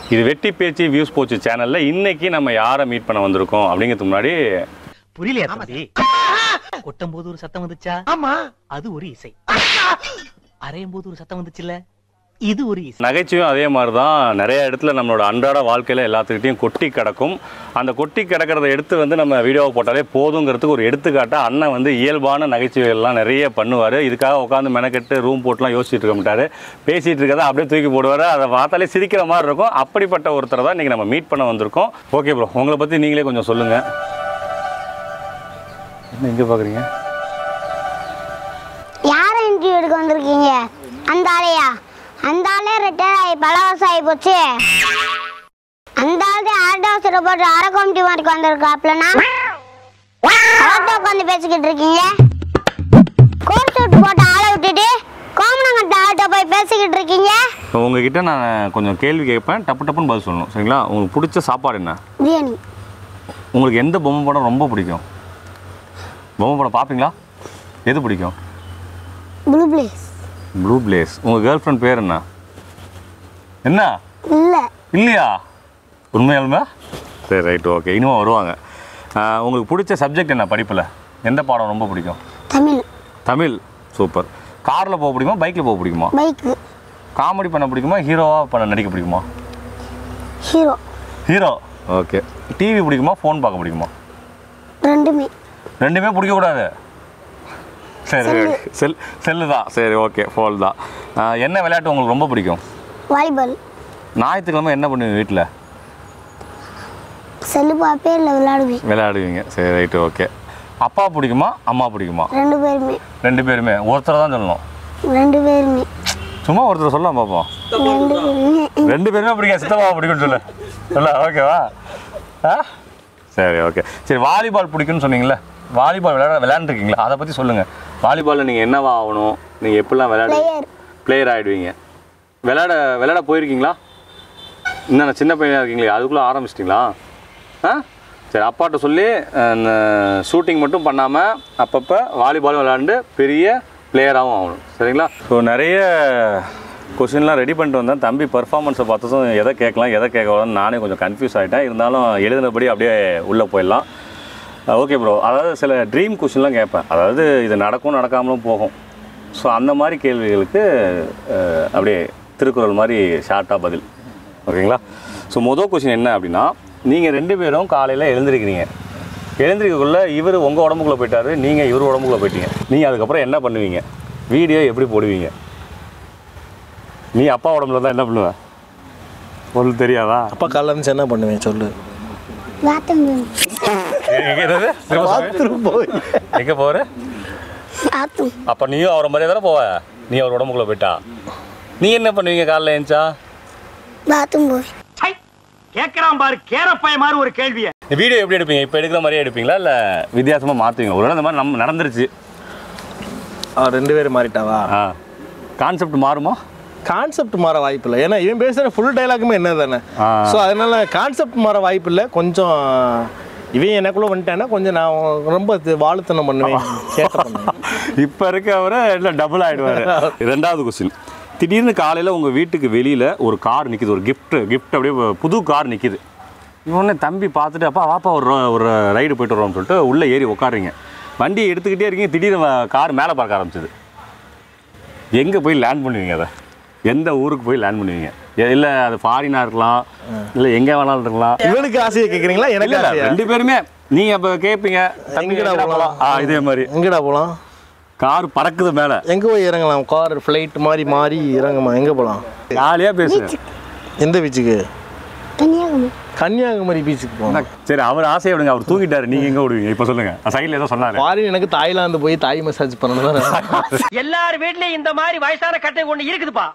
இது வெட்டி பேச்சு வியூஸ் போச்சு சேனலில் இன்னைக்கு நம்ம யாரை மீட் பண்ண வந்திருக்கோம் அப்படிங்கிறதுக்கு முன்னாடி புரியலையா தம்பி கொட்டும் போது ஒரு சத்தம் வந்துச்சா ஆமா அது ஒரு இசை அரையும் போது ஒரு சத்தம் வந்துச்சுல்ல இது ஒரு இசை நகைச்சுவையும் அதே மாதிரி தான் நிறைய இடத்துல நம்மளோட அன்றாட வாழ்க்கையில் எல்லாத்துக்கிட்டையும் கொட்டி கிடக்கும் அந்த கொட்டி கிடக்கிறத எடுத்து வந்து நம்ம வீடியோவை போட்டாலே போதுங்கிறதுக்கு ஒரு எடுத்துக்காட்டாக அண்ணன் வந்து இயல்பான நகைச்சுவைகள்லாம் நிறைய பண்ணுவார் இதுக்காக உட்காந்து மெனக்கெட்டு ரூம் போட்டுலாம் யோசிச்சுட்டு இருக்க மாட்டார் பேசிகிட்டு இருக்கதை அப்படியே தூக்கி போடுவார் அதை பார்த்தாலே சிரிக்கிற மாதிரி இருக்கும் அப்படிப்பட்ட ஒருத்தரை தான் இன்றைக்கி நம்ம மீட் பண்ண வந்திருக்கோம் ஓகே ப்ரோ உங்களை பற்றி நீங்களே கொஞ்சம் சொல்லுங்கள் என்ன எங்கே பார்க்குறீங்க யாரை இன்டர்வியூ எடுக்க வந்திருக்கீங்க அந்த ஆளையா அந்த ஆளே ரிட்டையர் ஆகி பல வருஷம் ஆகி போச்சு அந்த ஆள் ஆர்ட் ஹவுஸ் போட்டு அரை கமிட்டி மாதிரி வந்திருக்காப்லனா அவர்கிட்ட உட்காந்து பேசிக்கிட்டு இருக்கீங்க கோட் சூட் போட்டு ஆளை விட்டுட்டு கோமனங்கட்ட ஆள்கிட்ட போய் பேசிக்கிட்டு இருக்கீங்க இப்போ உங்ககிட்ட நான் கொஞ்சம் கேள்வி கேட்பேன் டப்பு டப்புன்னு பதில் சொல்லணும் சரிங்களா உங்களுக்கு பிடிச்ச சாப்பாடு என்ன பிரியாணி உங்களுக்கு எந்த பொம்மை படம் ரொம்ப பிடிக்கும் பொம்மை படம் பார்ப்பீங்களா எது பிடிக்கும் ப்ளூ பிளேஸ் ப்ளூ பிளேஸ் உங்கள் கேர்ள் ஃப்ரெண்ட் பேர் என்ன என்ன இல்லை இல்லையா உண்மையாலுமே சரி ரைட் ஓகே இனிமே வருவாங்க ஆஹ், உங்களுக்கு பிடிச்ச சப்ஜெக்ட் என்ன படிப்பில் எந்த பாடம் ரொம்ப பிடிக்கும் தமிழ் தமிழ் சூப்பர் காரில் போக பிடிக்குமா பைக்கில் போக பிடிக்குமா பைக்கு காமெடி பண்ண பிடிக்குமா ஹீரோவாக பண்ண நடிக்க பிடிக்குமா ஹீரோ ஹீரோ ஓகே டிவி பிடிக்குமா ஃபோன் பார்க்க பிடிக்குமா ரெண்டுமே ரெண்டுமே பிடிக்கக்கூடாது சரி செல் செல்லு தான் சரி ஓகே ஃபோல் தான் ஆஹ், என்ன விளையாட்டு உங்களுக்கு ரொம்ப பிடிக்கும் வாலிபால் ஞாயிற்றுக்கிழமை என்ன பண்ணுவீங்க வீட்டில் செல்லு பாப்பே இல்லை விளையாடுவேன் விளையாடுவீங்க சரி ரைட்டு ஓகே அப்பா பிடிக்குமா அம்மா பிடிக்குமா ரெண்டு பேருமே ரெண்டு பேருமே ஒருத்தர் தான் சொல்லணும் ரெண்டு பேருமே சும்மா ஒருத்தர் சொல்லலாம் பார்ப்போம் ரெண்டு பேருமே ரெண்டு பேருமே பிடிக்கும் சித்தப்பா பிடிக்கும்னு சொல்லு சொல்ல ஓகேவா ஆ சரி ஓகே சரி வாலிபால் பிடிக்கும்னு சொன்னீங்களே வாலிபால் விளையாட விளையாண்டுருக்கீங்களா அதை பற்றி சொல்லுங்கள் வாலிபாலில் நீங்கள் என்னவா ஆகணும் நீங்கள் எப்படிலாம் விளையாடு பிளேயர் பிளேயர் ஆகிடுவீங்க விளையாட விளையாட போயிருக்கீங்களா இன்னும் சின்ன பையனாக இருக்கீங்களே அதுக்குள்ளே ஆரம்பிச்சிட்டிங்களா ஆ சரி அப்பாட்ட சொல்லி ஷூட்டிங் மட்டும் பண்ணாமல் அப்பப்போ வாலிபாலும் விளையாண்டு பெரிய பிளேயராகவும் ஆகணும் சரிங்களா ஸோ நிறைய கொஷின்லாம் ரெடி பண்ணிட்டு வந்தேன் தம்பி பர்ஃபார்மன்ஸை பார்த்ததும் எதை கேட்கலாம் எதை கேட்கலாம்னு நானே கொஞ்சம் கன்ஃபியூஸ் ஆகிட்டேன் இருந்தாலும் எழுதினபடி அப்படியே உள்ளே போயிடலாம் ஓகே ப்ரோ அதாவது சில ட்ரீம் கொஷின்லாம் கேட்பேன் அதாவது இது நடக்கும் நடக்காமலும் போகும் ஸோ அந்த மாதிரி கேள்விகளுக்கு அஹ், அப்படியே திருக்குறள் மாதிரி ஷார்ட்டாக பதில் ஓகேங்களா ஸோ மொதல் கொஷின் என்ன அப்படின்னா நீங்கள் ரெண்டு பேரும் காலையில் எழுந்திருக்கிறீங்க எழுந்திருக்கக்குள்ளே இவர் உங்கள் உடம்புக்குள்ளே போயிட்டாரு நீங்கள் இவர் உடம்புக்குள்ளே போயிட்டீங்க நீங்கள் அதுக்கப்புறம் என்ன பண்ணுவீங்க வீடியோ எப்படி போடுவீங்க நீ அப்பா உடம்புல தான் என்ன பண்ணுவ உங்களுக்கு தெரியாதா அப்பா காலைல இருந்துச்சு என்ன பண்ணுவேன் சொல்லு பாத்ரூம் எங்கே பாத்ரூம் போய் எங்கே போகிற பாத்ரூம் அப்போ நீயும் அவரை மாதிரியே தானே போவ நீ அவர் உடம்புக்குள்ளே போயிட்டா நீ என்ன பண்ணுவீங்க காலைல எழுந்தா பாத்ரூம் போய் கேக்குறான் பாரு கேரப்பாய மாதிரி ஒரு கேள்விய இந்த வீடியோ எப்படி எடுப்பீங்க இப்போ எடுக்கிற மாதிரியே எடுப்பீங்களா இல்லை வித்தியாசமாக மாற்றுவீங்க ஒரு இந்த மாதிரி நம்ம நடந்துருச்சு ரெண்டு பேரும் மாறிட்டாவா ஆ கான்செப்ட் மாறுமா கான்செப்ட் மாற வாய்ப்பு இல்லை ஏன்னா இவன் பேசுகிற ஃபுல் டைலாக்குமே என்ன தானே ஆ. ஸோ அதனால கான்செப்ட் மாற வாய்ப்பு இல்லை கொஞ்சம் இவன் எனக்குள்ளே வந்துட்டான்னா கொஞ்சம் நான் ரொம்ப இது வாழுத்தனம் பண்ணுவேன் சேட்டை பண்ணுவேன் இப்போ இருக்கவரை இல்லை டபுள் ஆகிடுவார் ரெண்டாவது கொஸ்டின் திடீர்னு காலையில் உங்கள் வீட்டுக்கு வெளியில் ஒரு கார் நிற்கிது ஒரு கிஃப்ட் கிஃப்ட் அப்படியே புது கார் நிற்கிது இவனே தம்பி பார்த்துட்டு அப்பா வாப்பா ஒரு ர- ஒரு ரைடு போயிட்டு வரோம்னு சொல்லிட்டு உள்ளே ஏறி உட்காருங்க வண்டியை எடுத்துக்கிட்டே இருக்கீங்க திடீர்னு கார் மேலே பார்க்க ஆரம்பிச்சது எங்கே போய் லேண்ட் பண்ணுவீங்க அதை எந்த ஊருக்கு போய் லேண்ட் பண்ணுவீங்க இல்லை அது ஃபாரினாக இருக்கலாம் இல்லை எங்கே வேணாலும் இருக்கலாம் இவனுக்கு ஆசையை கேட்குறீங்களா எனக்கு இல்ல, இல்ல, ஆசையா ரெண்டு பேருமே நீங்க அப்ப கேட்பீங்க தம்பி எங்கடா எங்கடா போலாம்? போலாம் ஆ இதே மாதிரி எங்கடா போகலாம் கார் பறக்குது மேல எங்கே போய் இறங்கலாம் கார் ஃப்ளைட் மாதிரி மாறி இறங்குமா எங்கே போகலாம் ஜாலியா பேசு எந்த பீச்சுக்கு கன்னியாகுமரி கன்னியாகுமரி பீச்சுக்கு போகணும் சரி அவர் ஆசையை விடுங்க அவர் தூங்கிட்டாரு நீங்க எங்க விடுவீங்க இப்ப சொல்லுங்க சைடுல ஏதோ சொன்னாரு ஃபாரின் எனக்கு தாய்லாந்து போய் தாய் மசாஜ் பண்ணணும் தான் எல்லார் வீட்லயும் இந்த மாதிரி வயசான கட்டை ஒண்ணு இருக்குதுப்பா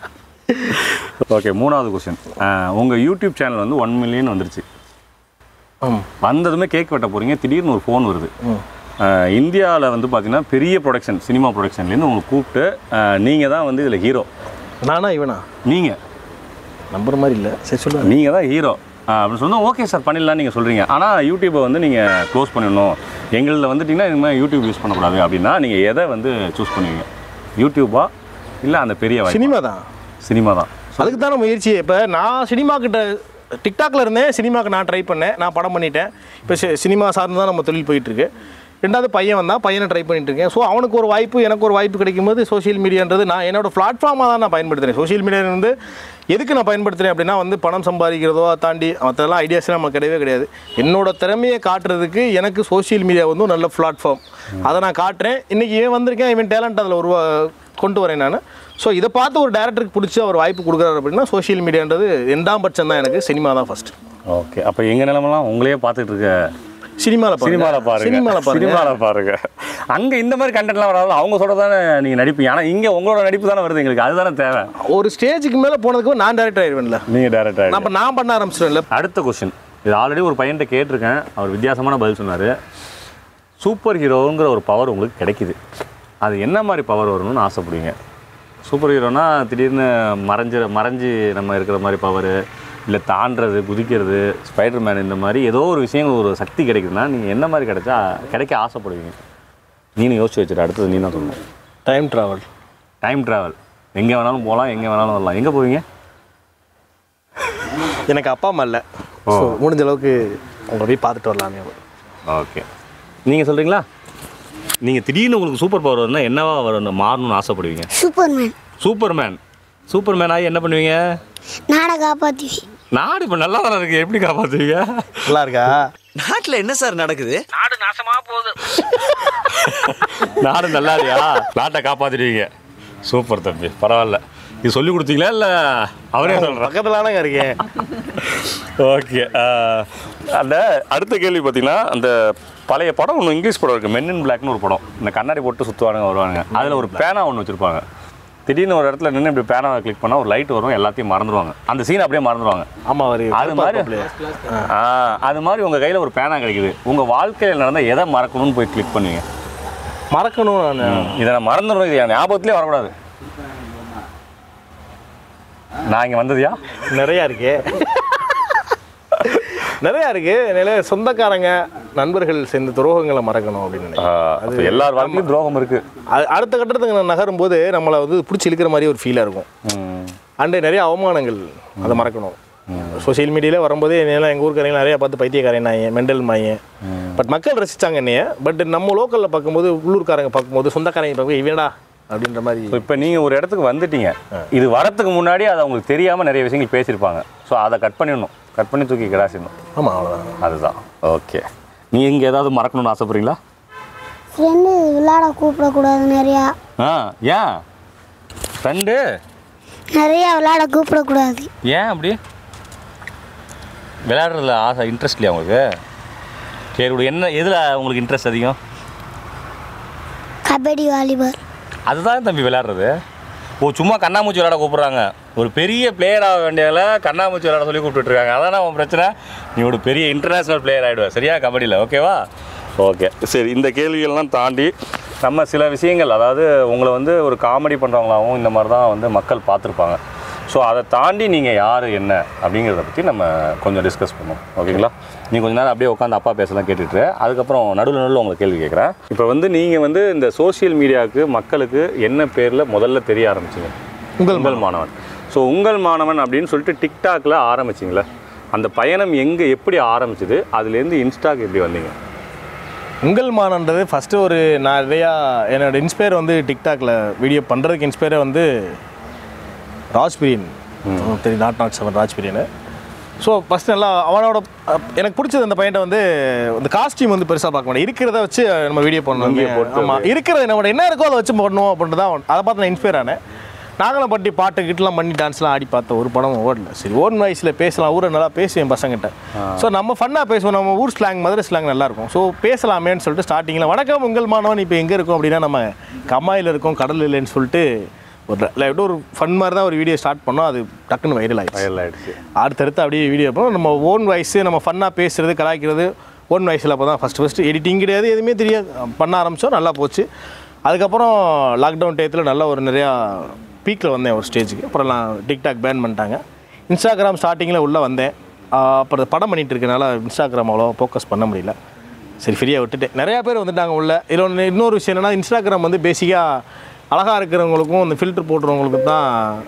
ஓகே மூணாவது கொஸ்டின் உங்க யூடியூப் சேனல் வந்து ஒன் மில்லியன் வந்துருச்சு ம் வந்ததுமே கேக் வெட்ட போறீங்க திடீர்னு ஒரு ஃபோன் வருது ம். இந்தியாவில் வந்து பார்த்தீங்கன்னா பெரிய ப்ரொடக்ஷன் சினிமா ப்ரொடக்ஷன்லேருந்து உங்களுக்கு கூப்பிட்டு நீங்கள் தான் வந்து இதில் ஹீரோ நானா இவனா நீங்கள் நம்புற மாதிரி இல்லை சரி சொல்லுங்க நீங்கள் தான் ஹீரோ அப்படின்னு சொன்னால் ஓகே சார் பண்ணிடலாம் நீங்கள் சொல்கிறீங்க ஆனால் யூடியூப்பை வந்து நீங்கள் க்ளோஸ் பண்ணிடணும் எங்களில் வந்துட்டிங்கன்னா இது மாதிரி யூடியூப் யூஸ் பண்ணக்கூடாது அப்படின்னா நீங்கள் எதை வந்து சூஸ் பண்ணுவீங்க யூடியூபா இல்லை அந்த பெரிய வாய்ப்பு சினிமா தான் சினிமா தான் அதுக்கு தானே முயற்சி இப்போ நான் சினிமா கிட்ட டிக்டாக்ல இருந்தேன் சினிமாக்கு நான் ட்ரை பண்ணேன் நான் படம் பண்ணிட்டேன் இப்போ சினிமா சார்ந்து தான் நம்ம தொழில் போயிட்டு இருக்கு ரெண்டாவது பையன் வந்தான் பையனை ட்ரை பண்ணிட்டு இருக்கேன் ஸோ அவனுக்கு ஒரு வாய்ப்பு எனக்கு ஒரு வாய்ப்பு கிடைக்கும்போது சோஷியல் மீடியான்றது நான் என்னோட பிளாட்ஃபார்மாக தான் நான் பயன்படுத்துகிறேன் சோஷியல் மீடியா வந்து எதுக்கு நான் பயன்படுத்துகிறேன் அப்படின்னா வந்து பணம் சம்பாதிக்கிறதோ தாண்டி மற்றெல்லாம் ஐடியாஸ்லாம் நமக்கு கிடையவே கிடையாது என்னோட திறமையை காட்டுறதுக்கு எனக்கு சோஷியல் மீடியா வந்து ஒரு நல்ல பிளாட்ஃபார்ம் அதை நான் காட்டுறேன் இன்றைக்கி இவன் வந்திருக்கேன் இவன் டேலண்ட் அதில் உருவா கொண்டு வரேன் நான் ஸோ இதை பார்த்து ஒரு டேரக்டருக்கு பிடிச்சி அவர் வாய்ப்பு கொடுக்குறாரு அப்படின்னா சோஷியல் மீடியான்றது ரெண்டாம் பட்சம் தான் எனக்கு சினிமா தான் ஃபர்ஸ்ட் ஓகே அப்போ எங்கள் நிலமெல்லாம் உங்களையே பார்த்துட்டு இருக்க சினிமாவில் சினிமாவில் பாருங்க சினிமாவில் பாருங்க சினிமாவில் பாருங்க அங்கே இந்த மாதிரி கண்டென்ட்லாம் வராது அவங்க சொல்கிறது தானே நீங்கள் நடிப்பீங்க ஆனால் இங்கே உங்களோட நடிப்பு தானே வருது எங்களுக்கு அதுதானே தேவை ஒரு ஸ்டேஜுக்கு மேலே போனதுக்கு நான் டேரக்டர் ஆயிடுவேன்ல நீங்கள் டேரக்டாக நான் இப்போ நான் பண்ண ஆரம்பிச்சிடுவேன்ல அடுத்த கொஸ்டின் இது ஆல்ரெடி ஒரு பையன்கிட்ட கேட்டிருக்கேன் அவர் வித்தியாசமான பதில் சொன்னார் சூப்பர் ஹீரோங்கிற ஒரு பவர் உங்களுக்கு கிடைக்குது அது என்ன மாதிரி பவர் வரணும்னு ஆசைப்படுவீங்க சூப்பர் ஹீரோனா திடீர்னு மறைஞ்சு மறைஞ்சு நம்ம இருக்கிற மாதிரி பவர் இல்லை தாண்டுறது குதிக்கிறது ஸ்பைடர் மேன் இந்த மாதிரி ஏதோ ஒரு விஷயங்கள் ஒரு சக்தி கிடைக்குதுன்னா நீங்கள் என்ன மாதிரி கிடைச்சா கிடைக்க ஆசைப்படுவீங்க நீனும் யோசிச்சு வச்சுட்டு அடுத்தது நீ தான் சொல்லணும் டைம் ட்ராவல் டைம் ட்ராவல் எங்கே வேணாலும் போகலாம் எங்கே வேணாலும் வரலாம் எங்கே போவீங்க எனக்கு அப்பா அம்மா இல்லை ஸோ முடிஞ்ச அளவுக்கு உங்களை போய் பார்த்துட்டு வரலாமே ஓகே நீங்கள் சொல்கிறீங்களா நீங்கள் திடீர்னு உங்களுக்கு சூப்பர் பவர் வரும்னா என்னவா வரும் மாறணும்னு ஆசைப்படுவீங்க சூப்பர்மேன் சூப்பர்மேன் சூப்பர்மேன் ஆகி என்ன பண்ணுவீங்க நாடை காப்பாற்றி நாடு இப்போ நல்லா தானே இருக்குது எப்படி காப்பாற்றுவீங்க நல்லா இருக்கா நாட்டுல என்ன சார் நடக்குது நாடு நல்லா இல்லையா நாட்டை காப்பாற்றிடுவீங்க சூப்பர் தம்பி பரவாயில்ல இது சொல்லி கொடுத்தீங்களா இல்லை அவரே சொல்கிறேன் பக்கத்துலானங்க இருக்கேன் ஓகே அந்த அடுத்த கேள்வி பார்த்தீங்கன்னா அந்த பழைய படம் ஒன்று இங்கிலீஷ் படம் இருக்குது மென் இன் பிளாக்னு ஒரு படம் இந்த கண்ணாடி போட்டு சுற்றுவானுங்க வருவானுங்க அதில் ஒரு பேனா ஒன்று வச்சுருப்பாங்க திடீர்னு ஒரு இடத்துல நின்று இப்படி பேனாவை கிளிக் பண்ணால் ஒரு லைட் வரும் எல்லாத்தையும் மறந்துடுவாங்க அந்த சீன் அப்படியே மறந்துடுவாங்க ஆமாம் வரி அது மாதிரி ஆ அது மாதிரி உங்கள் கையில் ஒரு பேனா கிடைக்குது உங்கள் வாழ்க்கையில் நடந்த எதை மறக்கணும்னு போய் கிளிக் பண்ணுவீங்க மறக்கணும் நான் இதை நான் மறந்துடணும் இது என் ஞாபகத்திலே வரக்கூடாது நான் இங்கே வந்ததுயா நிறையா இருக்கு நிறையா இருக்கு நிறைய சொந்தக்காரங்க நண்பர்கள் சேர்ந்து துரோகங்களை மறக்கணும் அப்படின்னு நினைக்கிறேன் அது எல்லார் வாழ்க்கையிலும் துரோகம் இருக்குது அது அடுத்த கட்டத்துக்கு நான் நகரும்போது நம்மளை வந்து பிடிச்சி இழுக்கிற மாதிரி ஒரு ஃபீலாக இருக்கும் அண்டு நிறைய அவமானங்கள் அதை மறக்கணும் சோஷியல் மீடியாவில் வரும்போதே என்னெல்லாம் எங்கள் ஊருக்காரங்க நிறையா பார்த்து பைத்தியக்காரன் நாயன் மெண்டல் மாயன் பட் மக்கள் ரசித்தாங்க என்னைய பட் நம்ம லோக்கலில் பார்க்கும்போது உள்ளூர்காரங்க பார்க்கும்போது சொந்தக்காரங்க பார்க்கும்போது இவனடா அப்படின்ற மாதிரி ஸோ இப்போ நீங்கள் ஒரு இடத்துக்கு வந்துட்டீங்க இது வரத்துக்கு முன்னாடி அது அவங்களுக்கு தெரியாமல் நிறைய விஷயங்கள் பேசியிருப்பாங்க ஸோ அதை கட் பண்ணிடணும் கட் பண்ணி தூக்கி கிடாசிடணும் ஆமாம் அவ்வளோதான் அதுதான் ஓகே நீங்கள் இங்கே ஏதாவது மறக்கணும்னு ஆசைப்படுறீங்களா ஃப்ரெண்டு விளையாட கூப்பிடக்கூடாது நிறையா ஆ ஏன் ஃப்ரெண்டு நிறையா விளையாட கூப்பிடக்கூடாது ஏன் அப்படி விளையாடுறதுல ஆசை இன்ட்ரெஸ்ட் இல்லையா உங்களுக்கு சரி விடு. என்ன எதில் உங்களுக்கு இன்ட்ரெஸ்ட் அதிகம் கபடி வாலிபால் அதுதான் தம்பி விளையாடுறது ஓ சும்மா கண்ணாமூச்சி விளையாட கூப்பிட்றாங்க ஒரு பெரிய பிளேயர் ஆக வேண்டியதில் கண்ணாமூச்சி விளையாட சொல்லி கூப்பிட்டுருக்காங்க அதானே உன் பிரச்சனை நீ ஒரு பெரிய இன்டர்நேஷ்னல் பிளேயர் ஆகிடுவ சரியா கபடியில் ஓகேவா ஓகே சரி இந்த கேள்விகள்லாம் தாண்டி நம்ம சில விஷயங்கள் அதாவது உங்களை வந்து ஒரு காமெடி பண்ணுறவங்களாகவும் இந்த மாதிரி தான் வந்து மக்கள் பார்த்துருப்பாங்க ஸோ அதை தாண்டி நீங்கள் யார் என்ன அப்படிங்கிறத பற்றி நம்ம கொஞ்சம் டிஸ்கஸ் பண்ணுவோம் ஓகேங்களா நீ கொஞ்ச நேரம் அப்படியே உட்காந்து அப்பா பேசலாம் கேட்டுட்டு அதுக்கப்புறம் நடுவில் நடுவில் உங்களை கேள்வி கேட்குறேன் இப்போ வந்து நீங்கள் வந்து இந்த சோஷியல் மீடியாவுக்கு மக்களுக்கு என்ன பேரில் முதல்ல தெரிய ஆரம்பிச்சிங்க உங்கள் உங்கள் மாணவன் ஸோ உங்கள் மாணவன் அப்படின்னு சொல்லிட்டு டிக்டாக்ல ஆரம்பிச்சிங்களே அந்த பயணம் எங்கே எப்படி ஆரம்பிச்சது அதுலேருந்து இன்ஸ்டாக்கு எப்படி வந்தீங்க உங்கள் மானன்றது ஃபஸ்ட்டு ஒரு நான் நிறையா என்னோட இன்ஸ்பயர் வந்து டிக்டாக்ல வீடியோ பண்ணுறதுக்கு இன்ஸ்பயரே வந்து ராஜ்பிரியன் தெரியும் nought nought seven Rajpriyan so first நல்லா அவனோட அஹ், எனக்கு பிடிச்சது அந்த பையன்ட்ட வந்து இந்த காஸ்டியூம் வந்து பெருசாக பார்க்க மாட்டேன் இருக்கிறத வச்சு நம்ம வீடியோ இங்கே பண்ணணும் போட்டு ஆமாம் இருக்கிறது நம்ம என்ன இருக்கோ அதை வச்சு பண்ணணும் அப்படின்ட்டு தான் அதை பார்த்து நான் இன்ஸ்பயர் ஆனேன் நாங்களும் பட்டி பாட்டு கிட்டலாம் பண்ணி டான்ஸ்லாம் ஆடி பார்த்தோம் ஒரு படம் ஓடல சரி ஓன் வயசில் பேசலாம் ஊரை நல்லா பேசுவேன் பசங்கிட்ட ஸோ நம்ம ஃபன்னாக பேசுவோம் நம்ம ஊர் ஸ்லாங் மதுரை ஸ்லாங் நல்லா இருக்கும் ஸோ பேசலாமேன்னு சொல்லிட்டு ஸ்டார்டிங்கில் வணக்கம் உங்கள் மாணவன் இப்போ எங்கே இருக்கோம் அப்படின்னா நம்ம கம்மாயில் இருக்கோம் கடல் இல்லைன்னு சொல்லிட்டு ஒரு லைட் ஒரு ஃபன் மாதிரி தான் ஒரு வீடியோ ஸ்டார்ட் பண்ணோம் அது டக்குன்னு வைரல் ஆயிடுச்சு வயல் ஆயிடுச்சு அடுத்தடுத்து அப்படியே வீடியோ பண்ணோம் நம்ம ஓன் வாய்ஸு நம்ம ஃபன்னாக பேசுறது கலாய்க்கிறது ஓன் வாய்ஸில் அப்போ தான் ஃபஸ்ட்டு ஃபஸ்ட்டு எடிட்டிங் கிடையாது எதுவுமே தெரியாது பண்ண ஆரம்பித்தோம் நல்லா போச்சு அதுக்கப்புறம் லாக்டவுன் டயத்தில் நல்லா ஒரு நிறையா பீக்கில் வந்தேன் ஒரு ஸ்டேஜுக்கு அப்புறம் நான் டிக்டாக் பேன் பண்ணிட்டாங்க இன்ஸ்டாகிராம் ஸ்டார்டிங்கில் உள்ளே வந்தேன் ஆஹ் அப்புறம் படம் பண்ணிட்டு இருக்கனால இன்ஸ்டாகிராம் அவ்வளோ ஃபோக்கஸ் பண்ண முடியல சரி ஃப்ரீயாக விட்டுட்டேன் நிறையா பேர் வந்துட்டாங்க உள்ள இதில் ஒன்று இன்னொரு விஷயம் என்னென்னா இன்ஸ்டாகிராம் வந்து பேசிக்காக அழகாக இருக்கிறவங்களுக்கும் இந்த ஃபில்டர் போடுறவங்களுக்கும் தான்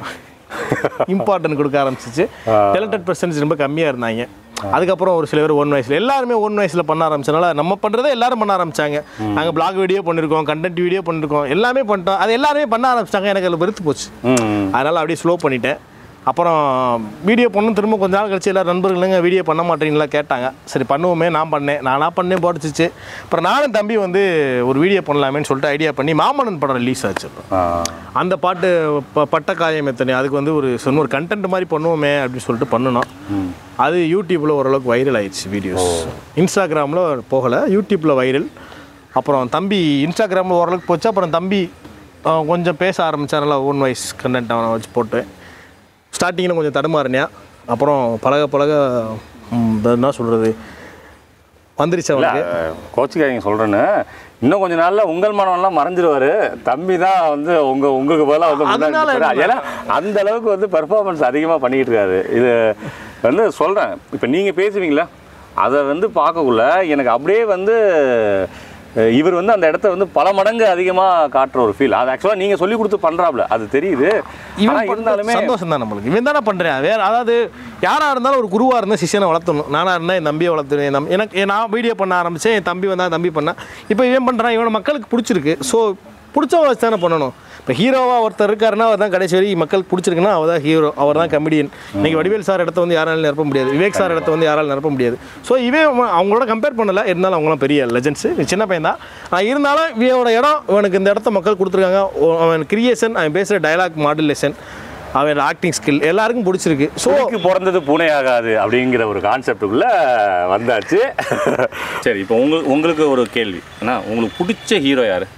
இம்பார்ட்டன்ட் கொடுக்க ஆரம்பிச்சிச்சு டேலண்டட் பர்சன்ஸ் ரொம்ப கம்மியாக இருந்தாங்க அதுக்கப்புறம் ஒரு சில பேர் ஒன் வயசில் எல்லாருமே ஒன் வயசில் பண்ண ஆரம்பிச்சனால நம்ம பண்ணுறதை எல்லாரும் பண்ண ஆரம்பிச்சாங்க நாங்கள் பிளாக் வீடியோ பண்ணியிருக்கோம் கண்டென்ட் வீடியோ பண்ணியிருக்கோம் எல்லாமே பண்ணிட்டோம் அது எல்லாருமே பண்ண ஆரம்பிச்சிட்டாங்க எனக்கு அதில் வெறுத்து போச்சு ம் அதனால் அப்படியே ஸ்லோ பண்ணிட்டேன் அப்புறம் வீடியோ பண்ணணும் திரும்ப கொஞ்ச நாள் கழிச்சு எல்லாரும் நண்பர்களுங்க வீடியோ பண்ண மாட்டீங்களா கேட்டாங்க சரி பண்ணுவோமே நான் பண்ணேன் நானாக பண்ணேன் போட்டுச்சு அப்புறம் நானும் தம்பி வந்து ஒரு வீடியோ பண்ணலாமேன்னு சொல்லிட்டு ஐடியா பண்ணி மாமன்னன் படம் ரிலீஸ் ஆச்சு அப்போ ஆ அந்த பாட்டு ப பட்ட காயம் எத்தனை அதுக்கு வந்து ஒரு சொன்ன ஒரு கண்டென்ட் மாதிரி பண்ணுவோமே அப்படின்னு சொல்லிட்டு பண்ணணும் அது யூடியூப்பில் ஓரளவுக்கு வைரல் ஆயிடுச்சு வீடியோஸ் இன்ஸ்டாகிராமில் போகலை யூடியூப்பில் வைரல் அப்புறம் தம்பி இன்ஸ்டாகிராமில் ஓரளவுக்கு போச்சு அப்புறம் தம்பி அஹ், கொஞ்சம் பேச ஆரம்பித்தா நல்லா ஓன் வாய்ஸ் கண்டென்ட் அவனை வச்சு போட்டு ஸ்டார்டிங்கில் கொஞ்சம் தடுமாறினேன் அப்புறம் பழக பழக ம், இது என்ன சொல்கிறது வந்துருச்சு இல்ல அவனுக்கு கோச்சிக்காரங்க சொல்றேன்னு இன்னும் கொஞ்ச நாள்ல உங்கள் மனம்லாம் மறைஞ்சிருவாரு தம்பி தான் வந்து உங்க உங்களுக்கு பதிலாக வந்து முன்னாடி அதனால நிப்பாரு. ஏன்னா அந்த அளவுக்கு வந்து பெர்ஃபார்மன்ஸ் அதிகமாக பண்ணிக்கிட்டு இருக்காரு இது வந்து சொல்றேன் இப்போ நீங்க பேசுவீங்களா அதை வந்து பார்க்கக்குள்ள எனக்கு அப்படியே வந்து அஹ், இவர் வந்து அந்த இடத்த வந்து பல மடங்கு அதிகமாக காட்டுற ஒரு ஃபீல் அது ஆக்சுவலாக நீங்கள் சொல்லி கொடுத்து பண்ணுறாப்ல அது தெரியுது இவன் ஆனால் இருந்தாலுமே சந்தோஷம் தான் நம்மளுக்கு இவன் தானே பண்ணுறேன் வேற அதாவது யாராக இருந்தாலும் ஒரு குருவாக இருந்தால் சிஷியனை வளர்த்தணும் நானாக இருந்தால் என் தம்பியை வளர்த்துவேன் என் தம்பி எனக்கு நான் வீடியோ பண்ண ஆரம்பித்தேன் என் தம்பி வந்தா தம்பி பண்ணேன் இப்போ இவன் பண்ணுறான் இவனை மக்களுக்கு பிடிச்சிருக்கு ஸோ பிடிச்சவங்க வச்சு தானே பண்ணணும் இப்போ ஹீரோவாக ஒருத்தர் இருக்காருன்னா அவர் தான் கடைசி வரைக்கும் மக்களுக்கு பிடிச்சிருக்குன்னா அவர் தான் ஹீரோ அவர் தான் கமெடியன் இன்னைக்கு வடிவேல் சார் இடத்த வந்து யாராலும் நிரப்ப முடியாது விவேக் சார் இடத்த வந்து யாராலும் நிரப்ப முடியாது ஸோ இவன் அவன் அவங்களோட கம்பேர் பண்ணல இருந்தாலும் அவங்களாம் பெரிய லெஜெண்ட்ஸு சின்ன பையன் தான் நான் இருந்தாலும் இவனோட இடம் இவனுக்கு இந்த இடத்த மக்கள் கொடுத்துருக்காங்க ஓ- அவன் கிரியேஷன் அவன் பேசுகிற டயலாக் மாடுலேஷன் அவன் ஆக்டிங் ஸ்கில் எல்லாருக்கும் பிடிச்சிருக்கு ஸோ பூனைக்கு பிறந்தது பூனை ஆகாது அப்படிங்கிற ஒரு கான்செப்டுக்குள்ள வந்தாச்சு சரி இப்போ உங்களுக்கு உங்களுக்கு ஒரு கேள்வி அண்ணா உங்களுக்கு பிடிச்ச ஹீரோ யாரு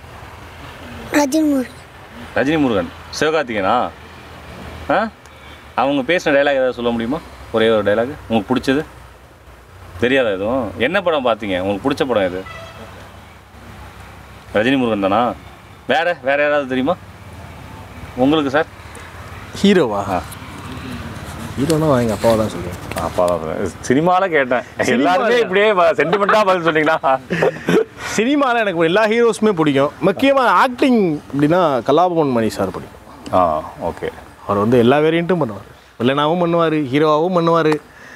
ரஜினி ரஜினி முருகன் சிவகார்த்திகேயனா ஆ அவங்க பேசின டைலாக் ஏதாவது சொல்ல முடியுமா ஒரே ஒரு டைலாக் உங்களுக்கு பிடிச்சது தெரியாதா எதுவும் என்ன படம் பார்த்தீங்க உங்களுக்கு பிடிச்ச படம் எது ரஜினி முருகன் தானா வேற வேற யாராவது தெரியுமா உங்களுக்கு சார் ஹீரோவா ஆ. ஹீரோனா எங்கள் அப்பாவை தான் சொல்லுவேன் அப்பா சினிமாவில் கேட்டேன் எல்லாருமே இப்படியே சென்டிமெண்ட்டாக பதில் சொன்னீங்களா சினிமாவில் எனக்கு எல்லா ஹீரோஸுமே பிடிக்கும் முக்கியமாக ஆக்டிங் அப்படின்னா கலாபவன் மணி சார் பிடிக்கும் ஆ ஓகே அவர் வந்து எல்லா வேரியண்ட்டும் பண்ணுவார் வில்லனாகவும் பண்ணுவார் ஹீரோவாகவும் பண்ணுவார்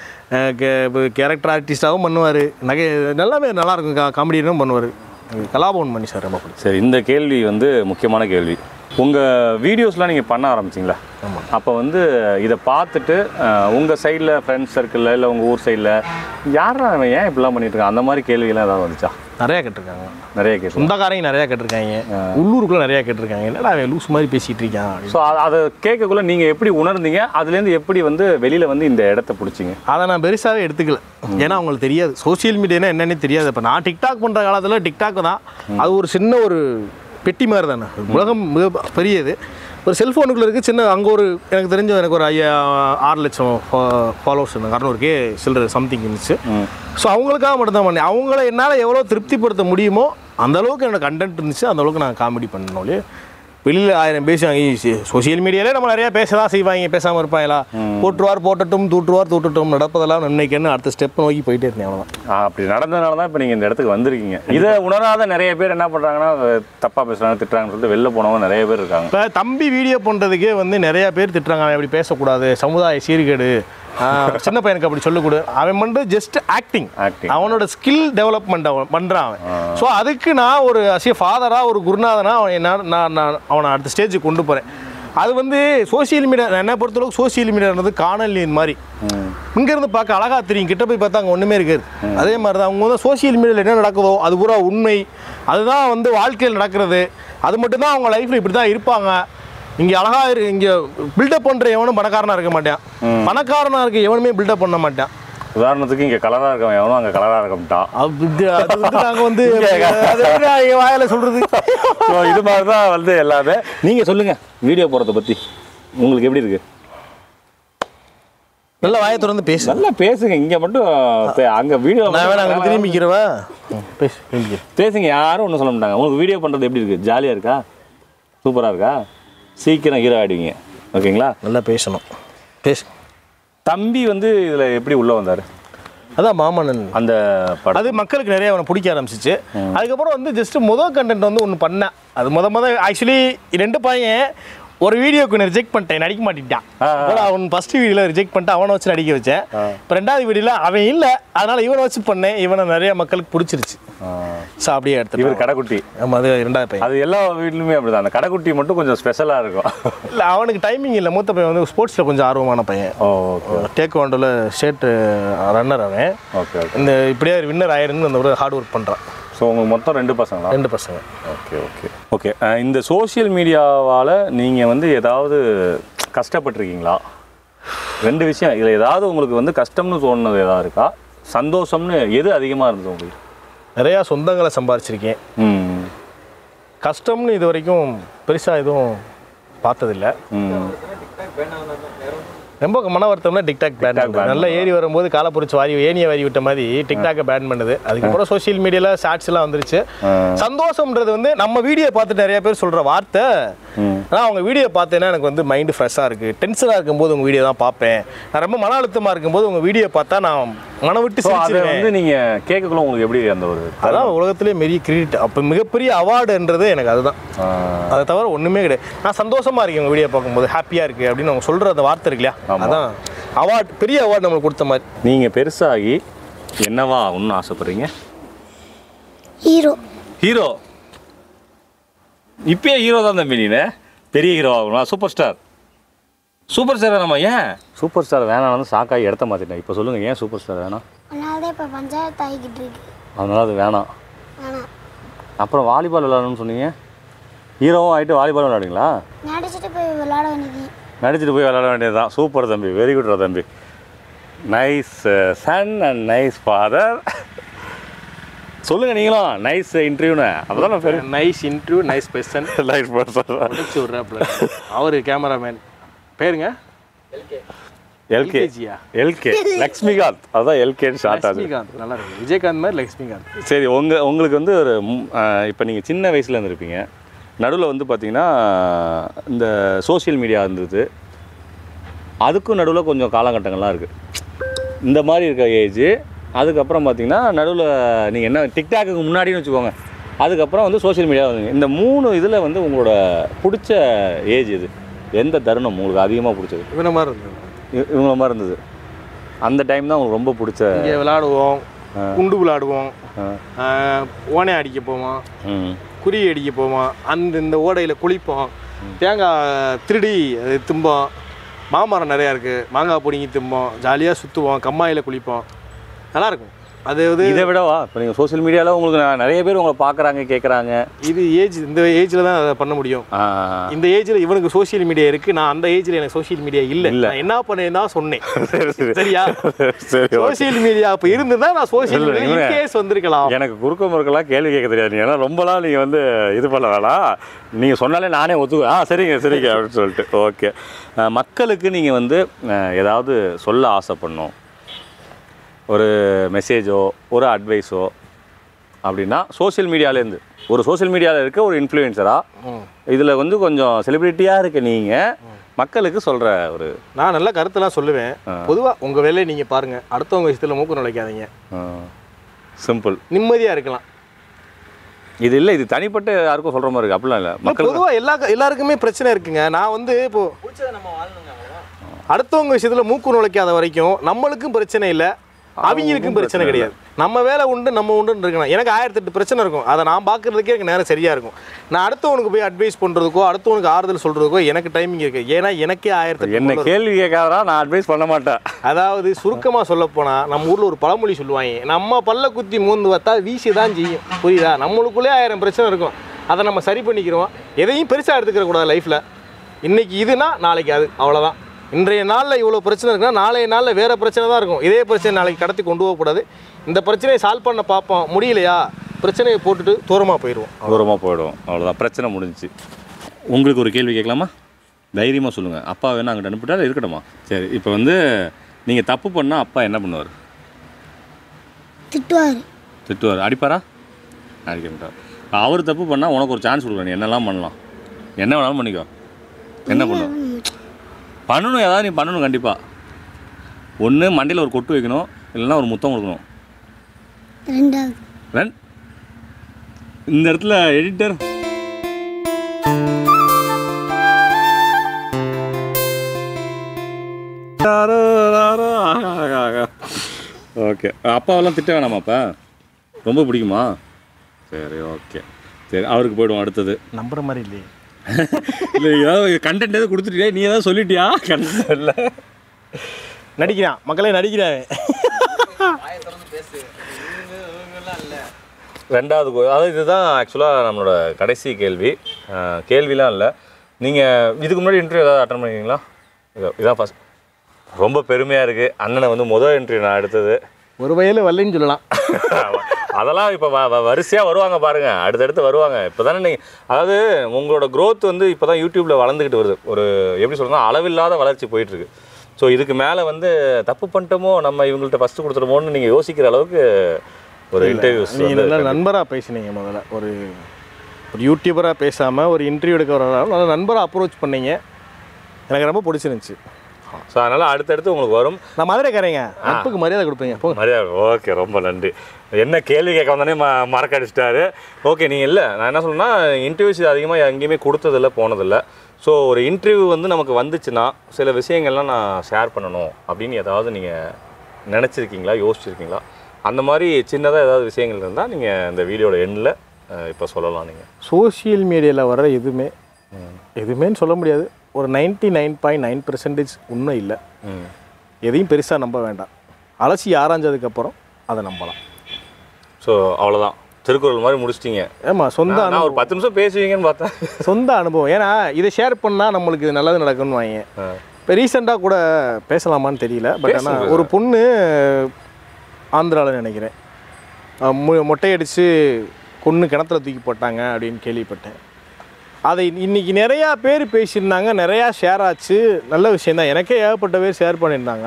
கேரக்டர் ஆர்டிஸ்டாகவும் பண்ணுவார் நகை நல்லாவே நல்லாயிருக்கும் கா காமெடியும் பண்ணுவார் கலாபவன் மணி சார் ரொம்ப பிடிக்கும் சரி இந்த கேள்வி வந்து முக்கியமான கேள்வி உங்கள் வீடியோஸ்லாம் நீங்கள் பண்ண ஆரம்பிச்சிங்களா அப்போ வந்து இதை பார்த்துட்டு உங்கள் சைடில் ஃப்ரெண்ட்ஸ் சர்க்கிளில் இல்லை உங்கள் ஊர் சைடில் யாரா அவன் ஏன் இப்படிலாம் பண்ணிட்டு இருக்கான் அந்த மாதிரி கேள்விகள்லாம் ஏதாவது வந்துச்சா நிறையா கேட்டிருக்காங்க நிறைய கேட்டு சொந்தக்காரங்க நிறையா கேட்டிருக்காங்க உள்ளூருக்குள்ளே நிறையா கேட்டிருக்காங்க என்னடா அவன் லூஸ் மாதிரி பேசிகிட்டு இருக்கான் அப்படின்னு. ஸோ அதை கேட்கக்குள்ள நீங்கள் எப்படி உணர்ந்தீங்க அதுலேருந்து எப்படி வந்து வெளியில் வந்து இந்த இடத்த பிடிச்சிங்க அதை நான் பெருசாகவே எடுத்துக்கல ஏன்னா அவங்களுக்கு தெரியாது சோஷியல் மீடியானா என்னன்னே தெரியாது இப்போ நான் டிக்டாக் பண்ணுற காலத்தில் டிக்டாக் தான் அது ஒரு சின்ன ஒரு பெட்டி மாதிரி தானே உலகம் மிக பெரியது ஒரு செல்ஃபோனுக்குள்ள இருக்குது சின்ன அங்கே ஒரு எனக்கு தெரிஞ்ச எனக்கு ஒரு ஐயா ஆறு லட்சம் ஃபாலோவர்ஸ் இருந்தாங்க அறநூறு கே சில்லற சம்திங் இருந்துச்சு ஸோ அவங்களுக்காக மட்டும் தான் பண்ணேன் அவங்கள என்னால் எவ்வளோ திருப்திப்படுத்த முடியுமோ அந்த அளவுக்கு என்னோட கண்டென்ட் இருந்துச்சு அந்த அளவுக்கு நான் காமெடி பண்ணணும் வெளியில் ஆயிரம் பேசுவாங்க சோஷியல் மீடியாலே நம்ம நிறையா பேச தான் செய்வாங்க பேசாமல் இருப்பாங்களா போட்டுருவார் போட்டட்டும் தூட்டுருவார் தூட்டட்டும் நடப்பதெல்லாம் நன்மைக்குன்னு அடுத்த ஸ்டெப் நோக்கி போயிட்டே இருந்தேன் அவ்வளோதான் ஆ, அப்படி நடந்ததுனால தான் இப்போ நீங்கள் இந்த இடத்துக்கு வந்திருக்கீங்க இதை உணராத நிறைய பேர் என்ன பண்ணுறாங்கன்னா தப்பாக பேசுகிறாங்க திட்டுறாங்கன்னு சொல்லிட்டு வெளில போனவங்க நிறைய பேர் இருக்காங்க இப்போ தம்பி வீடியோ பண்ணுறதுக்கே வந்து நிறைய பேர் திட்டுறாங்க அவன் அப்படி பேசக்கூடாது சமுதாய சீர்கேடு ஆஹ், சின்ன பையனுக்கு அப்படி சொல்லக்கூடு அவன் வந்து ஜஸ்ட் ஆக்டிங் Acting. அவனோட ஸ்கில் டெவலப்மெண்ட் அவன் பண்ணுறான் அவன் ஸோ அதுக்கு நான் ஒரு அசிய ஃபாதராக ஒரு குருநாதனா அவன் என்ன நான் நான் அவனை அடுத்த ஸ்டேஜுக்கு கொண்டு போகிறேன் அது வந்து சோஷியல் மீடியா என்னை பொறுத்தளவுக்கு சோஷியல் மீடியான்றது காணொலியின் மாதிரி இங்கேருந்து பார்க்க அழகா தெரியும் கிட்ட போய் பார்த்தா அங்கே ஒன்றுமே இருக்காது அதே மாதிரி தான் அவங்க வந்து சோஷியல் மீடியாவில் என்ன நடக்குதோ அது பூரா உண்மை அதுதான் வந்து வாழ்க்கையில் நடக்கிறது அது மட்டும்தான் அவங்க லைஃப்பில் இப்படி தான் இருப்பாங்க இங்கே அழகா இரு இங்கே பில்டப் பண்ணுற எவனும் பணக்காரனாக இருக்க மாட்டான் பணக்காரனாக இருக்க எவனுமே பில்டப் பண்ண மாட்டான் உதாரணத்துக்கு இங்கே கலராக இருக்கவன் எவனும் அங்கே கலராக இருக்கமாட்டான் அது இது- அது வந்து நாங்கள் வந்து அது எப்படி நான் என் வாயில சொல்கிறது ஸோ இது மாதிரி தான் வந்து எல்லாமே நீங்கள் சொல்லுங்கள் வீடியோ போகிறத பற்றி உங்களுக்கு எப்படி இருக்கு நல்ல வாயை திறந்து பேசு நல்லா பேசுங்க இங்கே மட்டும் பே- அங்க வீடியோ நான் வேணா அங்கே திரும்பிக்கிறவா பேசு திரும்பிக்கிறேன் பேசுங்க யாரும் ஒன்றும் சொல்ல மாட்டாங்க உங்களுக்கு வீடியோ பண்ணுறது எப்படி இருக்கு ஜாலியாக இருக்கா சூப்பராக இருக்கா சீக்கிரம் ஹீரோ ஆயிடுவீங்க ஓகேங்களா நல்லா பேசணும் பேசு தம்பி வந்து இதில் எப்படி உள்ளே வந்தார் அதான் மாமன்னன் அந்த படம் அது மக்களுக்கு நிறைய அவனை பிடிக்க ஆரம்பிச்சிச்சு அதுக்கப்புறம் வந்து ஜஸ்ட் முதல் கண்டென்ட் வந்து ஒன்று பண்ணேன் அது முத முத ஆக்சுவலி ரெண்டு பையன் ஒரு வீடியோக்கு ரிஜெக்ட் பண்ணிட்டேன் நடிக்க மாட்டேன்ட்டான் அப்புறம் அவன் ஃபர்ஸ்ட் வீடியோல ரிஜெக்ட் பண்ணிட்டு அவனை வச்சு நடிக்க வச்சேன் இப்போ ரெண்டாவது வீடியோல அவன் இல்லை அதனால இவனை வச்சு பண்ணேன் இவனை நிறைய மக்களுக்கு பிடிச்சிருச்சு ஸோ அப்படியே எடுத்து இவர் கடைக்குட்டி ஆமா அது ரெண்டாவது பையன் அது எல்லா வீட்லையுமே அப்படிதான் அந்த கடைக்குட்டி மட்டும் கொஞ்சம் ஸ்பெஷலாக இருக்கும் இல்லை அவனுக்கு டைமிங் இல்லை மூத்த பையன் வந்து ஸ்போர்ட்ஸில் கொஞ்சம் ஆர்வமான பையன் ஓ ஓகே டேக் ஒன்றில் ஸ்டேட் ரன்னர் அவன் ஓகே ஓகே இந்த இப்படியே வின்னர் ஆயிருந்து அந்த ஒரு ஹார்ட் ஒர்க் பண்ணுறான் ஸோ உங்களுக்கு மொத்தம் ரெண்டு பசங்களா ரெண்டு பசங்க ஓகே ஓகே ஓகே இந்த சோஷியல் மீடியாவால் நீங்கள் வந்து ஏதாவது கஷ்டப்பட்டிருக்கீங்களா ரெண்டு விஷயம் இதில் ஏதாவது உங்களுக்கு வந்து கஷ்டம்னு தோணுனது ஏதாவது இருக்கா சந்தோஷம்னு எது அதிகமாக இருந்தது உங்களுக்கு நிறையா சொந்தங்களை சம்பாரிச்சிருக்கேன் ம் கஷ்டம்னு இது வரைக்கும் பெருசாக எதுவும் பார்த்ததில்ல ம் ரொம்ப மன வருத்தம்னா டிக்டாக் பேன் TikTok ban பண்ணுது நல்லா ஏறி வரும்போது காலை பிடிச்சி வாரி ஏனியை வாரி விட்ட மாதிரி டிக்டாக்கை பேன் பண்ணுது அதுக்கப்புறம் சோஷியல் மீடியாவில் ஷார்ட்ஸ் எல்லாம் வந்துருச்சு சந்தோஷம்ன்றது வந்து நம்ம வீடியோ பார்த்துட்டு நிறைய பேர் சொல்கிற வார்த்தை நான் அவங்க வீடியோ பார்த்தேன்னா எனக்கு வந்து மைண்டு ஃப்ரெஷ்ஷாக இருக்குது டென்ஷனாக இருக்கும்போது உங்கள் வீடியோ தான் பார்ப்பேன் நான் ரொம்ப மன அழுத்தமாக இருக்கும்போது உங்கள் வீடியோ பார்த்தா நான் மன விட்டு ஸோ அதை சிரிச்சிருவேன் வந்து நீங்கள் கேட்கக்குள்ள உங்களுக்கு எப்படி அந்த ஒரு அதான் உலகத்திலே பெரிய கிரெடிட் அப்போ மிகப்பெரிய அவார்டுன்றது எனக்கு அதுதான் அதை தவிர ஒன்றுமே கிடையாது நான் சந்தோஷமா இருக்கேன் உங்கள் வீடியோ பார்க்கும்போது ஹாப்பியாக இருக்குது அப்படின்னு அவங்க சொல்கிற அந்த வார்த்தை இருக்கு இல்லையா அதான் அவார்ட் பெரிய அவார்டு நம்மளுக்கு கொடுத்த மாதிரி நீங்கள் பெருசாகி என்னவா ஆகணும்னு ஆசைப்படுறீங்க ஹீரோ ஹீரோ இப்பயே ஹீரோ தான் தம்பி நீனு பெரிய ஹீரோ ஆகணும் சூப்பர் ஸ்டார் சூப்பர் ஸ்டார் வேணாமா ஏன் சூப்பர் ஸ்டார் வேணாம்னு சாக்காகி இடத்த மாற்றிட்டேன் இப்போ சொல்லுங்கள் ஏன் சூப்பர் ஸ்டார் வேணாம் அதனால தான் இப்போ பஞ்சாயத்து ஆகிக்கிட்டு இருக்கு அதனால அது வேணாம் வேணாம் அப்புறம் வாலிபால் விளாடணும்னு சொன்னீங்க ஹீரோவும் ஆகிட்டு வாலிபால் விளாடுங்களா நடிச்சுட்டு போய் விளையாட வேண்டியது நடிச்சிட்டு போய் விளாட வேண்டியது தான் சூப்பர் தம்பி வெரி குட்ரா தம்பி nice son and nice father சொல்லுங்கள் நீங்களும் நைஸ் இன்டர்வியூன்னு அப்போ தான் பெரிய nice interview nice person nice person முடிச்சு விட்றாப்புல அவர் கேமராமேன் பேருங்க எல்கே LKG-யா? எல்கே லக்ஷ்மிகாந்த் அதான் எல்கேன்னு ஷார்ட் ஆகுது லக்ஷ்மிகாந்த் நல்லா இருக்கு விஜயகாந்த் மாதிரி லக்ஷ்மிகாந்த் சரி உங்கள் உங்களுக்கு வந்து ஒரு இப்போ நீங்கள் சின்ன வயசில் இருந்திருப்பீங்க நடுவில் வந்து பார்த்தீங்கன்னா இந்த சோஷியல் மீடியா இருந்தது அதுக்கும் நடுவில் கொஞ்சம் காலகட்டங்கள்லாம் இருக்குது இந்த மாதிரி இருக்க ஏஜ் அதுக்கப்புறம் பார்த்தீங்கன்னா நடுவில் நீங்கள் என்ன டிக்டாக்கு முன்னாடின்னு வச்சுக்கோங்க அதுக்கப்புறம் வந்து சோஷியல் மீடியா வந்து இந்த மூணு இதில் வந்து உங்களோட பிடிச்ச ஏஜ் இது எந்த தருணம் உங்களுக்கு அதிகமாக பிடிச்சது இவன மாதிரி இருந்தது இ- இவங்கள மாதிரி இருந்தது அந்த டைம் தான் உங்களுக்கு ரொம்ப பிடிச்ச இங்கே விளையாடுவோம் குண்டு விளையாடுவோம் ஆ. ஆஹ், ஓனை அடிக்க போவோம் ம் குருவி அடிக்க போவோம் அந்த இந்த ஓடையில் குளிப்போம் தேங்காய் திருடி அது திம்போம் மாமரம் நிறையா இருக்குது மாங்காய் பிடுங்கி திம்போம் ஜாலியாக சுற்றுவோம் கம்மாயில் குளிப்போம் நல்லாயிருக்கும் அது வந்து இதை விடவா இப்போ நீங்கள் சோஷியல் மீடியாவில் உங்களுக்கு ந- நிறைய பேர் உங்களை பார்க்குறாங்க கேட்குறாங்க இது ஏஜ் இந்த ஏஜில் தான் அதை பண்ண முடியும் இந்த ஏஜில் இவனுக்கு சோஷியல் மீடியா இருக்குது நான் அந்த ஏஜில் எனக்கு சோஷியல் மீடியா இல்லை இல்ல. நான் என்ன பண்ணேன்னு தான் சொன்னேன் சரி சரி சரியா சரி okay. சோஷியல் மீடியா அப்போ இருந்திருந்தா நான் சோஷியல் இல்ல, மீடியா இவனே- இன்கேஸ் வந்திருக்கலாம் எனக்கு குறுக்க முறுக்கெல்லாம் கேள்வி கேட்க தெரியாது நீ ஏன்னா ரொம்பலாம் நீங்கள் வந்து இது பண்ண வேணாம் நீங்கள் சொன்னாலே நானே ஒத்துக்குவேன் ஆ சரிங்க சரிங்க அப்படின்னு சொல்லிட்டு ஓகே மக்களுக்கு நீங்கள் வந்து அஹ், ஏதாவது சொல்ல ஆசைப்படணும் ஒரு மெசேஜோ ஒரு அட்வைஸோ அப்படின்னா சோஷியல் மீடியாலேருந்து ஒரு சோஷியல் மீடியாவில் இருக்க ஒரு இன்ஃப்ளூயன்சராக இதில் வந்து கொஞ்சம் செலிப்ரிட்டியாக இருக்க நீங்கள் மக்களுக்கு சொல்கிற ஒரு நான் நல்ல கருத்தெல்லாம் சொல்லுவேன் பொதுவாக உங்கள் வேலையை நீங்கள் பாருங்கள் அடுத்தவங்க விஷயத்தில் மூக்கு நுழைக்காதீங்க சிம்பிள் நிம்மதியாக இருக்கலாம் இது இல்லை இது தனிப்பட்ட யாருக்கும் சொல்கிற மாதிரி இருக்குது அப்படிலாம் இல்லை மக்கள் பொதுவாக எல்லா எல்லாருக்குமே பிரச்சனை இருக்குங்க நான் வந்து இப்போ அடுத்தவங்க விஷயத்துல மூக்கு நுழைக்காத வரைக்கும் நம்மளுக்கும் பிரச்சனை இல்லை அவங்களுக்கும் பிரச்சனை கிடையாது நம்ம வேலை உண்டு நம்ம உண்டுன்னு இருக்கணும் எனக்கு ஆயிரத்தெட்டு பிரச்சனை இருக்கும் அதை நான் பார்க்கறதுக்கே எனக்கு நேரம் சரியா இருக்கும் நான் அடுத்தவனுக்கு போய் அட்வைஸ் பண்றதுக்கோ அடுத்தவனுக்கு ஆறுதல் சொல்றதுக்கோ எனக்கு டைமிங் இருக்கு ஏன்னா எனக்கே ஆயிரத்தெட்டு என்ன கேள்வி கேட்காதா நான் அட்வைஸ் பண்ண மாட்டேன் அதாவது சுருக்கமாக சொல்ல போனால் நம்ம ஊரில் ஒரு பழமொழி சொல்லுவாங்க நம்ம பல்ல குத்தி மூந்து பார்த்தா வீசி தான் செய்யும் புரியுதா நம்மளுக்குள்ளே ஆயிரம் பிரச்சனை இருக்கும் அதை நம்ம சரி பண்ணிக்கிறோம் எதையும் பெருசாக எடுத்துக்கிற கூடாது லைஃப்பில் இன்னைக்கு இதுனா நாளைக்கு அது அவ்வளோதான் இன்றைய நாளில் இவ்வளோ பிரச்சனை இருக்குன்னா நாளைய நாளில் வேறு பிரச்சனை தான் இருக்கும் இதே பிரச்சனை நாளைக்கு கடத்தி கொண்டு போகக்கூடாது இந்த பிரச்சனையை சால்வ் பண்ண பார்ப்போம் முடியலையா பிரச்சனையை போட்டுட்டு தூரமாக போயிடுவோம் தூரமாக போயிடும் அவ்வளோதான் பிரச்சனை முடிஞ்சுச்சு உங்களுக்கு ஒரு கேள்வி கேட்கலாமா தைரியமாக சொல்லுங்கள் அப்பா வேணா அங்கிட்ட அனுப்பிட்டா இல்ல இருக்கட்டுமா சரி இப்போ வந்து நீங்கள் தப்பு பண்ணால் அப்பா என்ன பண்ணுவார் திட்டுவார் திட்டுவார் அடிப்பாரா அடிக்க மாட்டார் அவர் தப்பு பண்ணால் உனக்கு ஒரு சான்ஸ் கொடுக்குறேன் நீ என்னெல்லாம் பண்ணலாம் என்ன வேணாலும் பண்ணிக்கோ என்ன பண்ணுவோம் பண்ணணும் ஏதாவது நீ பண்ணணும் கண்டிப்பாக ஒன்று மண்டையில் ஒரு கொட்டு வைக்கணும் இல்லைன்னா ஒரு முத்தம் கொடுக்கணும் ரெண்டாவது ரன் இந்த இடத்துல எடிட்டர் ஓகே அப்பாவெல்லாம் திட்ட வேணாமாப்பா ரொம்ப பிடிக்குமா சரி ஓகே சரி அவருக்கு போயிடுவோம் அடுத்தது நம்புற மாதிரி இல்லையே இல்லை ஏதாவது கண்டென்ட் ஏதாவது கொடுத்துட்டியா நீ ஏதாவது சொல்லிட்டியா கண்டென்ட் இல்லை நடிக்கிறான் மக்களே நடிக்கிறான் ரெண்டாவது கோ- அதாவது இதுதான் ஆக்சுவலாக நம்மளோட கடைசி கேள்வி அஹ், கேள்விலாம் இல்லை நீங்கள் இதுக்கு முன்னாடி இன்டர்வியூ ஏதாவது அட்டன் பண்ணிருக்கீங்களா இது- இதான் ஃபஸ்ட் ரொம்ப பெருமையாக இருக்குது அண்ணனை வந்து முதல் இன்டர்வியூ நான் எடுத்தது ஒரு வயலு வரலைன்னு சொல்லலாம் அதெல்லாம் இப்போ வ வ- வரிசையாக வருவாங்க பாருங்கள் அடுத்தடுத்து வருவாங்க இப்போ தானே நீங்கள் அதாவது உங்களோட growth வந்து இப்போ தான் யூடியூப்பில் வளர்ந்துக்கிட்டு வருது ஒரு எப்படி சொல்கிறதுனா அளவில்லாத வளர்ச்சி போயிட்டுருக்கு ஸோ இதுக்கு மேலே வந்து தப்பு பண்ணிட்டோமோ நம்ம இவங்கள்ட்ட ஃபஸ்ட்டு கொடுத்துருமோன்னு நீங்கள் யோசிக்கிற அளவுக்கு ஒரு இன்டர்வியூஸ் நீங்கள் நல்லா நண்பராக பேசினீங்க முதல்ல ஒரு ஒரு யூடியூபராக பேசாமல் ஒரு இன்டர்வியூ எடுக்க வர நல்ல நண்பராக அப்ரோச் பண்ணீங்க எனக்கு ரொம்ப பிடிச்சிருந்துச்சு ஸோ அதனால் அடுத்தடுத்து உங்களுக்கு வரும் நான் மதுரைக்காரங்க நட்புக்கு மரியாதை கொடுப்பீங்க போங்க மரியாதை ஓகே ரொம்ப நன்றி என்ன கேள்வி கேட்க வந்தோடனே ம மறக்க அடிச்சிட்டாரு ஓகே நீங்கள் இல்லை நான் என்ன சொல்லணும்னா இன்டர்வியூஸ் அதிகமாக எங்கேயுமே கொடுத்ததில்ல போனதில்ல ஸோ ஒரு இன்டர்வியூ வந்து நமக்கு வந்துச்சுன்னா சில விஷயங்கள்லாம் நான் ஷேர் பண்ணணும் அப்படின்னு ஏதாவது நீங்கள் நினச்சிருக்கீங்களா யோசிச்சிருக்கீங்களா அந்த மாதிரி சின்னதாக ஏதாவது விஷயங்கள் இருந்தால் நீங்கள் இந்த வீடியோட எண்ணில் இப்போ சொல்லலாம் நீங்கள் சோஷியல் மீடியாவில் வர எதுவுமே எதுவுமேன்னு சொல்ல முடியாது ஒரு ninety nine point nine percentage உண்மை இல்லை ம் எதையும் பெருசாக நம்ப வேண்டாம் அலசி ஆராய்ஞ்சதுக்கப்புறம் அதை நம்பலாம் ஸோ அவ்வளோதான் திருக்குறள் மாதிரி முடிச்சிட்டீங்க ஏமா சொந்த நான் அனுபவம் ஒரு பத்து நிமிஷம் பேசுவீங்கன்னு பார்த்தேன் சொந்த அனுபவம் ஏன்னா இதை ஷேர் பண்ணால் நம்மளுக்கு இது நல்லது நடக்கும்னு வாங்க ஆ. இப்போ ரீசெண்டாக கூட பேசலாமான்னு தெரியல பட் பேசுங்க, ஆனால் ஒரு பொண்ணு ஆந்திராவில் நினைக்கிறேன் அஹ் மு- மொட்டையடிச்சு கொன்று கிணத்துல தூக்கி போட்டாங்க அப்படின்னு கேள்விப்பட்டேன் அதை இன்னைக்கு நிறையா பேர் பேசியிருந்தாங்க நிறையா ஷேர் ஆச்சு நல்ல விஷயந்தான் எனக்கே ஏகப்பட்ட பேர் ஷேர் பண்ணியிருந்தாங்க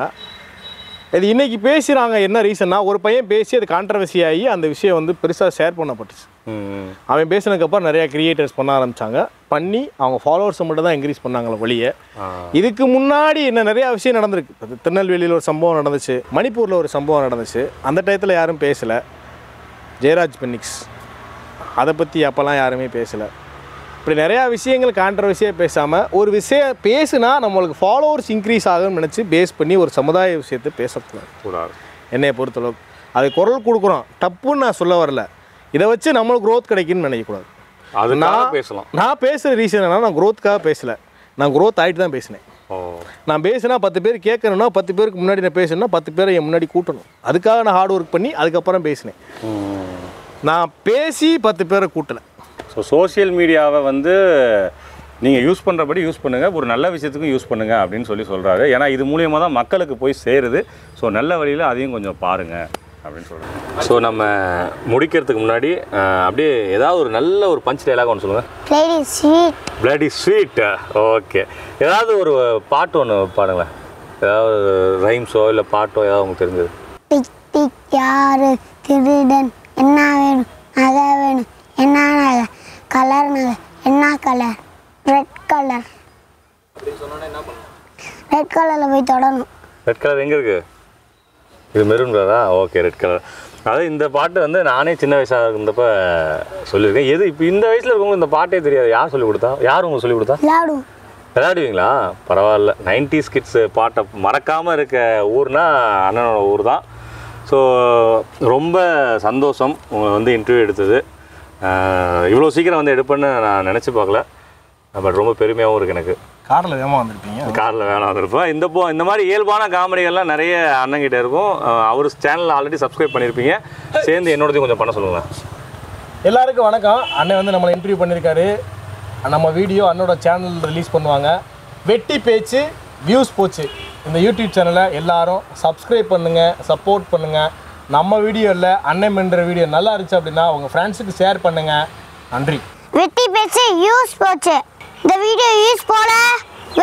இது இன்னைக்கு பேசுகிறாங்க என்ன ரீசன்னா ஒரு பையன் பேசி அது கான்ட்ரவர்சி ஆகி அந்த விஷயம் வந்து பெருசாக ஷேர் பண்ணப்பட்டுச்சு ம் அவன் பேசினதுக்கப்புறம் நிறையா கிரியேட்டர்ஸ் பண்ண ஆரம்பித்தாங்க பண்ணி அவங்க ஃபாலோவர்ஸை மட்டும் தான் இன்க்ரீஸ் பண்ணாங்களே வெளியே ஆ இதுக்கு முன்னாடி என்ன நிறையா விஷயம் நடந்திருக்கு இப்ப திருநெல்வேலியில் ஒரு சம்பவம் நடந்துச்சு மணிப்பூரில் ஒரு சம்பவம் நடந்துச்சு அந்த டயத்தில் யாரும் பேசலை ஜெயராஜ் பென்னிக்ஸ் அதை பற்றி அப்போல்லாம் யாருமே பேசலை இப்படி நிறையா விஷயங்கள் கான்ட்ரவர்சியாக பேசாமல் ஒரு விஷயம் பேசுனா நம்மளுக்கு ஃபாலோவர்ஸ் இன்க்ரீஸ் ஆகும்னு நினச்சி பேஸ் பண்ணி ஒரு சமுதாய விஷயத்தை பேசக்கூடாது கூடாது என்னைய பொறுத்தளவுக்கு அது குரல் கொடுக்குறோம் தப்புன்னு நான் சொல்ல வரல இதை வச்சு நம்மளுக்கு growth கிடைக்குன்னு நினைக்கக்கூடாது அதுக்காக நான் பேசலாம் நான் பேசுகிற ரீசன் என்னன்னா நான் growthக்காக பேசலை நான் growth ஆகிட்டு தான் பேசினேன் ஓ நான் பேசினா பத்து பேர் கேட்கணும்னா பத்து பேருக்கு முன்னாடி நான் பேசணும்னா பத்து பேரை என் முன்னாடி கூட்டணும் அதுக்காக நான் ஹார்ட் ஒர்க் பண்ணி அதுக்கப்புறம் பேசினேன் நான் பேசி பத்து பேரை கூட்டலை ஸோ சோஷியல் மீடியாவை வந்து நீங்கள் யூஸ் பண்ணுறபடி யூஸ் பண்ணுங்கள் ஒரு நல்ல விஷயத்துக்கும் யூஸ் பண்ணுங்கள் அப்படின்னு சொல்லி சொல்கிறாரு ஏன்னா இது மூலியமாக தான் மக்களுக்கு போய் சேருது ஸோ நல்ல வழியில் அதையும் கொஞ்சம் பாருங்கள் அப்படின்னு சொல்கிறாங்க ஸோ நம்ம முடிக்கிறதுக்கு முன்னாடி அஹ், அப்படியே ஏதாவது ஒரு நல்ல ஒரு பஞ்ச் டைலாக் ஒன்று சொல்லுங்கள் lady sweet bloody sweet okay ஏதாவது ஒரு பாட்டு ஒன்று பாடுங்களேன் ஏதாவது ரைம்ஸோ இல்லை பாட்டோ ஏதாவது உங்களுக்கு தெரிஞ்சது டிக் டிக் யாரு திருடன் என்ன வேணும் நகை வேணும் என்ன நகை கலர் நகை என்ன கலர் ரெட் கலர் ரெட் கலரில் போய் தொடணும் ரெட் கலர் எங்கே இருக்கு இது மெரூன் கலரா ஓகே ரெட் கலர் அதாவது இந்த பாட்டு வந்து நானே சின்ன வயசாக இருந்தப்ப சொல்லியிருக்கேன் எது இப்போ இந்த வயசில் இருக்கவங்க இந்த பாட்டே தெரியாது யார் சொல்லி கொடுத்தா யார் உங்களுக்கு சொல்லி கொடுத்தா விளையாடுவோம் விளையாடுவீங்களா பரவாயில்ல 90s கிட்ஸ் பாட்டை மறக்காமல் இருக்க ஊர்னா அண்ணனோட ஊர் தான் ஸோ ரொம்ப சந்தோஷம் உங்களை வந்து இன்டர்வியூ எடுத்தது இவ்வளோ சீக்கிரம் வந்து எடுப்பேன்னு நான் நினச்சி பார்க்கல பட் ரொம்ப பெருமையாகவும் இருக்குது எனக்கு காரில் வேகமாக வந்திருப்பீங்க காரில் வேணாம் வந்திருப்போம் இந்த போ இந்த மாதிரி இயல்பான காமெடிகள்லாம் நிறைய அண்ணங்கிட்ட இருக்கும் அஹ் அவர் சேனல் ஆல்ரெடி சப்ஸ்கிரைப் பண்ணியிருப்பீங்க சேர்ந்து என்னோடதையும் கொஞ்சம் பண்ண சொல்லுங்களேன் எல்லாருக்கும் வணக்கம் அண்ணன் வந்து நம்மளை இன்டர்வியூ பண்ணியிருக்காரு நம்ம வீடியோ அண்ணோட சேனல் ரிலீஸ் பண்ணுவாங்க வெட்டி பேச்சு வியூஸ் போச்சு இந்த யூடியூப் சேனலை எல்லாரும் சப்ஸ்கிரைப் பண்ணுங்கள் சப்போர்ட் பண்ணுங்கள் நம்ம வீடியோ இல்லை அண்ணன் என்ற வீடியோ நல்லா இருந்துச்சு அப்படின்னா உங்கள் ஃப்ரெண்ட்ஸுக்கு ஷேர் பண்ணுங்கள் நன்றி வெட்டி பேச்சு யூஸ் போச்சு இந்த வீடியோ யூஸ் போல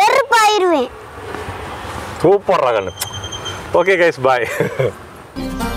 வெறுப்பாயிருவேன் சூப்பர் ரகன் ஓகே கைஸ் பாய்